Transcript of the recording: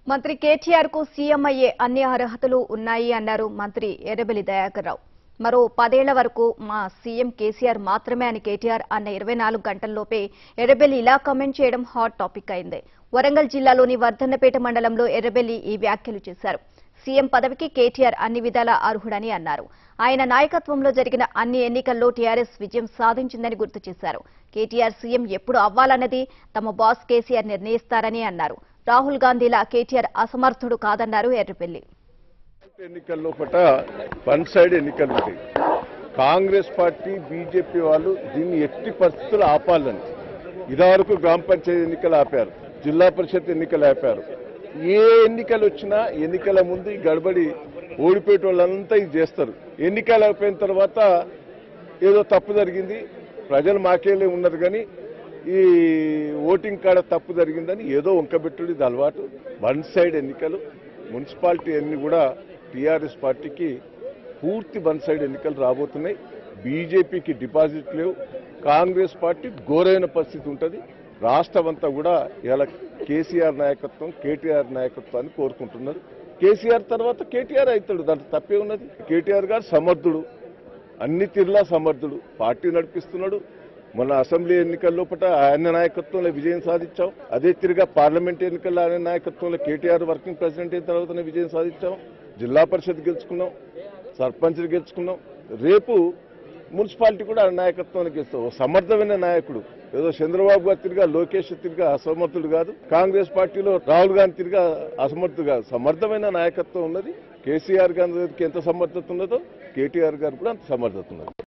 మంత్రి కేటీఆర్ కు సీఎం అయ్యే అన్ని అర్హతలు ఉన్నాయి అన్నారు మంత్రి ఎర్రబెల్లి దయాకర్ రావు మరో పదేళ్ల వరకు మా సీఎం కేసీఆర్ మాత్రమే అని కేటీఆర్ అన్న ఇరవై నాలుగు గంటల్లోపే ఎర్రబెల్లి ఇలా కామెంట్ చేయడం హాట్ టాపిక్ అయింది వరంగల్ జిల్లాలోని వర్ధన్నపేట మండలంలో ఎర్రబెల్లి ఈ వ్యాఖ్యలు చేశారు సీఎం పదవికి కేటీఆర్ అన్ని విధాల అర్హుడని అన్నారు ఆయన నాయకత్వంలో జరిగిన అన్ని ఎన్నికల్లో టీఆర్ఎస్ విజయం సాధించిందని గుర్తు చేశారు కేటీఆర్ సీఎం ఎప్పుడు అవ్వాలన్నది తమ బాస్ కేసీఆర్ నిర్ణయిస్తారని అన్నారు రాహుల్ గాంధీలా కేటీఆర్ అసమర్థుడు కాదన్నారు ఎర్రబెల్లి ఎన్నికల్లో పట వన్ సైడ్ ఎన్నికలు ఉంటాయి కాంగ్రెస్ పార్టీ బీజేపీ వాళ్ళు దీన్ని ఎట్టి పరిస్థితులు ఆపాలని ఇదివరకు గ్రామ పంచాయతీ ఎన్నికలు ఆపారు జిల్లా పరిషత్ ఎన్నికలు ఆపారు ఏ ఎన్నికలు వచ్చినా ఎన్నికల ముందు ఈ గడబడి ఓడిపోయే వాళ్ళంతా ఇది చేస్తారు ఎన్నికలు అయిపోయిన తర్వాత ఏదో తప్పు జరిగింది ప్రజలు మాకేలే ఉన్నారు కానీ ఈ ఓటింగ్ కాడ తప్పు జరిగిందని ఏదో వంకబెట్టుడు ఇది అలవాటు వన్ సైడ్ ఎన్నికలు మున్సిపాలిటీ అన్ని కూడా టీఆర్ఎస్ పార్టీకి పూర్తి వన్ సైడ్ ఎన్నికలు రాబోతున్నాయి బీజేపీకి డిపాజిట్ లేవు కాంగ్రెస్ పార్టీ ఘోరైన పరిస్థితి ఉంటుంది రాష్ట్రం అంతా కూడా ఇలా కేసీఆర్ నాయకత్వం కేటీఆర్ నాయకత్వాన్ని కోరుకుంటున్నారు కేసీఆర్ తర్వాత కేటీఆర్ అవుతాడు దాంట్లో తప్పే ఉన్నది కేటీఆర్ గారు సమర్థుడు అన్ని తీరులా సమర్థుడు పార్టీ నడిపిస్తున్నాడు మొన్న అసెంబ్లీ ఎన్నికల లోపల ఆయన నాయకత్వంలో విజయం సాధించాం అదే తిరిగా పార్లమెంట్ ఎన్నికల్లో ఆయన నాయకత్వంలో కేటీఆర్ వర్కింగ్ ప్రెసిడెంట్ అయిన తర్వాతనే విజయం సాధించాం జిల్లా పరిషత్ గెలుచుకున్నాం సర్పంచ్లు గెలుచుకున్నాం రేపు మున్సిపాలిటీ కూడా ఆయన నాయకత్వానికి ఇస్తాం ఓ సమర్థమైన నాయకుడు ఏదో చంద్రబాబు గారు తిరిగా లోకేష్ తిరిగా అసమర్థుడు కాదు కాంగ్రెస్ పార్టీలో రాహుల్ గాంధీ తిరిగా అసమర్థుడు కాదు సమర్థమైన నాయకత్వం ఉన్నది కేసీఆర్ గారికి ఎంత సమర్థత ఉన్నదో కేటీఆర్ గారు కూడా అంత సమర్థత ఉన్నది